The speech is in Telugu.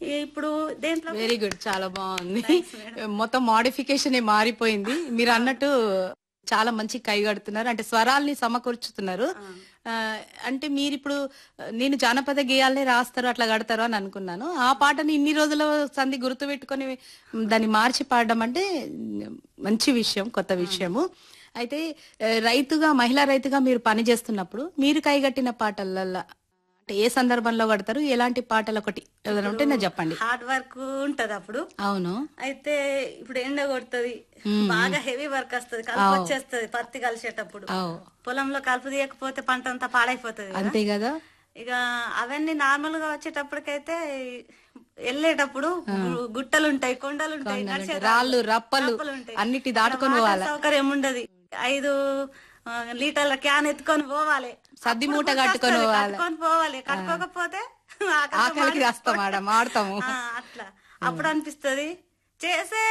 ఇప్పుడు దేంట్లో వెరీ గుడ్ చాలా బాగుంది మొత్తం మోడిఫికేషన్ మారిపోయింది మీరు అన్నట్టు చాలా మంచి కైగడుతున్నారు అంటే స్వరాల్ని సమకూర్చుతున్నారు ఆ, అంటే మీరు ఇప్పుడు నేను జానపద గేయాలనే రాస్తారు అట్లా కడతారు అని అనుకున్నాను ఆ పాటని ఇన్ని రోజుల సంధి గుర్తు పెట్టుకొని దాన్ని మార్చి పాడడం అంటే మంచి విషయం కొత్త విషయము అయితే ఆ, రైతుగా మహిళా రైతుగా మీరు పని చేస్తున్నప్పుడు మీరు కైగట్టిన పాటలల్లో అంటే ఏ సందర్భంలో కడతారు ఎలాంటి పాటలు ఒకటి ఏదైనా ఉంటే నాకు చెప్పండి హార్డ్ వర్క్ ఉంటది అప్పుడు అవును అయితే ఇప్పుడు ఎండ కొడుతుంది బాగా హెవీ వర్క్ వస్తది కలుపు వచ్చేస్తది పత్తి కలిసేటప్పుడు అవు పొలంలో కలుపు తీయకపోతే పంట అంతా పాడైపోతుంది కదా. అంతే కదా ఇక అవన్నీ నార్మల్ గా వచ్చేటప్పటికైతే వెళ్ళేటప్పుడు గు- గుట్టలు ఉంటాయి కొండలు ఉంటాయి నడిచే రాళ్ళు రప్పలు రప్పలు ఉంటాయి. అన్నిటి దాటుకొని వాటర్ పోవాలి సౌకర్యం ఉండదు ఐదు ఆ, లీటర్ల క్యాన్ ఎత్తుకొని పోవాలి సద్ది మూట అప్పుడు కట్టుకొని గుర్తొస్తది, పోవాలి. కట్టుకొని పోవాలి కట్టుకోకపోతే ఆకలితో ఆకలికి మాడి- రాస్తాం ఆడ మాడతాము ఆ, అట్లా అప్పుడు అనిపిస్తది చేసే